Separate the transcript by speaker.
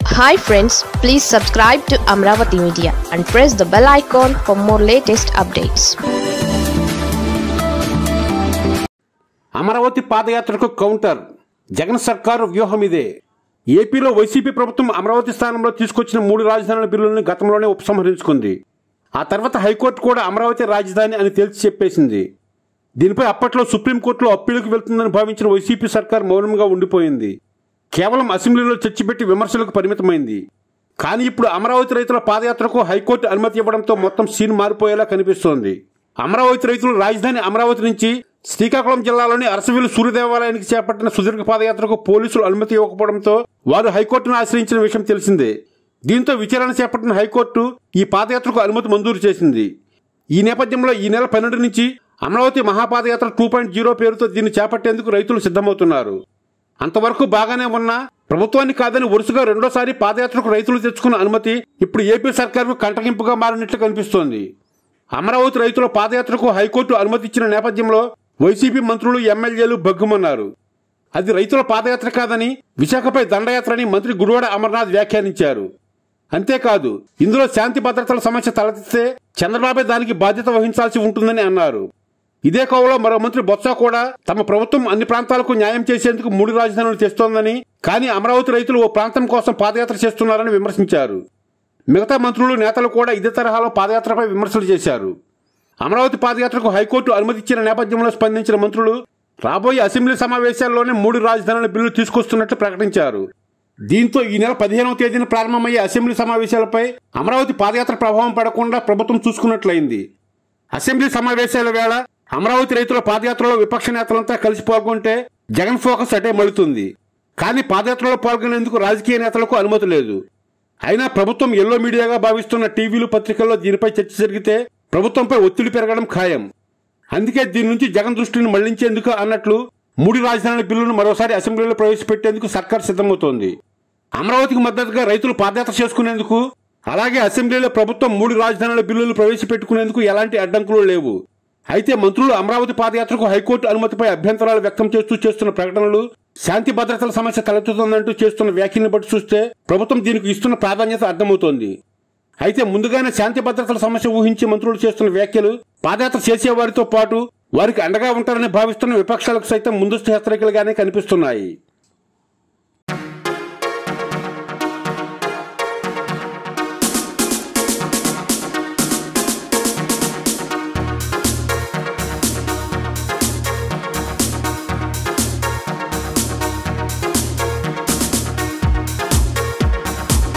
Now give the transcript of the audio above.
Speaker 1: hi friends please subscribe to Amaravati media and press the bell icon for more latest updates
Speaker 2: Amaravati పాదయాత్రకు counter Jagan సర్కారు వ్యూహం ఇదే ఏపీలో YCP ప్రభుత్వం అమరావతి స్థానంలో తీసుకొచ్చిన మూడు రాజధానుల బిల్లులను గతంలోనే ఉపసంహరించుకుంది ఆ తర్వాత హైకోర్టు కూడా అమరావతి రాజధాని అని తేల్చి చెప్పేసింది దీనిపై అప్పట్లో సుప్రీంకోర్టులో అప్పీలుకు వెళ్తుందని భావించిన వైసీపీ సర్కార్ మౌనంగా ఉండిపోయింది కేవలం అసెంబ్లీలో చర్చపెట్టి విమర్శలకు పరిమితమైంది కానీ ఇప్పుడు అమరావతి రైతుల పాదయాత్రకు హైకోర్టు అనుమతి ఇవ్వడంతో మొత్తం సీన్ మారిపోయేలా కనిపిస్తోంది అమరావతి రైతులు రాజధాని అమరావతి నుంచి శ్రీకాకుళం జిల్లాలోని అరసవిల్లు సూర్యదేవాలయానికి చేపట్టిన సుదీర్ఘ పాదయాత్రకు పోలీసులు అనుమతి ఇవ్వకపోవడంతో వారు హైకోర్టును ఆశ్రయించిన విషయం తెలిసిందే దీంతో విచారణ చేపట్టిన హైకోర్టు ఈ పాదయాత్రకు అనుమతి మంజూరు చేసింది ఈ నేపథ్యంలో ఈ నెల పన్నెండు నుంచి అమరావతి మహాపాదయాత్ర టూ పాయింట్ జీరో పేరుతో దీన్ని చేపట్టేందుకు రైతులు సిద్ధమవుతున్నారు అంతవరకు బాగానే ఉన్నా ప్రభుత్వాన్ని కాదని వరుసగా రెండోసారి పాదయాత్రకు రైతులు తెచ్చుకున్న అనుమతి ఇప్పుడు ఏపీ సర్కార్కు కంటగింపుగా మారినట్లు కనిపిస్తోంది అమరావతి రైతుల పాదయాత్రకు హైకోర్టు అనుమతి ఇచ్చిన నేపథ్యంలో వైసీపీ మంత్రులు ఎమ్మెల్యేలు బగ్గుమన్నారు అది రైతుల పాదయాత్ర కాదని విశాఖపై దండయాత్ర అని మంత్రి గుడివాడ అమర్నాథ్ వ్యాఖ్యానించారు అంతేకాదు ఇందులో శాంతి భద్రతల సమస్య తలెత్తితే చంద్రబాబే దానికి బాధ్యత వహించాల్సి ఉంటుందని అన్నారు ఇదే కోవలో మరో మంత్రి బొత్స కూడా తమ ప్రభుత్వం అన్ని ప్రాంతాలకు న్యాయం చేసేందుకు మూడు రాజధానులు తెస్తోందని కానీ అమరావతి రైతులు ఓ ప్రాంతం కోసం పాదయాత్ర చేస్తున్నారని విమర్శించారు మిగతా మంత్రులు నేతలు కూడా ఇదే తరహాలో పాదయాత్రపై విమర్శలు చేశారు అమరావతి పాదయాత్రకు హైకోర్టు అనుమతి ఇచ్చిన నేపథ్యంలో స్పందించిన మంత్రులు రాబోయే అసెంబ్లీ సమావేశాల్లోనే మూడు రాజధానుల బిల్లు తీసుకొస్తున్నట్లు ప్రకటించారు దీంతో ఈ నెల పదిహేనవ తేదీన ప్రారంభమయ్యే అసెంబ్లీ సమావేశాలపై అమరావతి పాదయాత్ర ప్రభావం పడకుండా ప్రభుత్వం చూసుకున్నట్లయింది అసెంబ్లీ సమావేశాల వేళ అమరావతి రైతుల పాదయాత్రలో విపక్ష నేతలంతా కలిసి పాల్గొంటే జగన్ ఫోకస్ అటే మలుతుంది కానీ పాదయాత్రలో పాల్గొనేందుకు రాజకీయ నేతలకు అనుమతి లేదు అయినా ప్రభుత్వం ఎల్లో మీడియాగా భావిస్తున్న టీవీలు పత్రికల్లో దీనిపై చర్చ జరిగితే ప్రభుత్వంపై ఒత్తిడి పెరగడం ఖాయం అందుకే దీని నుంచి జగన్ దృష్టిని మళ్లించేందుకు అన్నట్లు మూడు రాజధానుల బిల్లును మరోసారి అసెంబ్లీలో ప్రవేశపెట్టేందుకు సర్కార్ సిద్ధమవుతోంది అమరావతికి మద్దతుగా రైతులు పాదయాత్ర చేసుకునేందుకు అలాగే అసెంబ్లీలో ప్రభుత్వం మూడు రాజధానుల బిల్లులు ప్రవేశపెట్టుకునేందుకు ఎలాంటి అడ్డంకులు లేవు అయితే మంత్రులు అమరావతి పాదయాత్రకు హైకోర్టు అనుమతిపై అభ్యంతరాలు వ్యక్తం చేస్తూ చేస్తున్న ప్రకటనలు శాంతి భద్రతల సమస్య తలెత్తుతుందంటూ చేస్తున్న వ్యాఖ్యలను బట్టి చూస్తే ప్రభుత్వం దీనికి ఇస్తున్న ప్రాధాన్యత అర్థమవుతోంది అయితే ముందుగానే శాంతి భద్రతల సమస్య ఊహించి మంత్రులు చేస్తున్న వ్యాఖ్యలు పాదయాత్ర చేసేవారితో పాటు వారికి అండగా ఉంటారని భావిస్తున్న విపక్షాలకు సైతం ముందస్తు హెచ్చరికలుగానే కనిపిస్తున్నాయి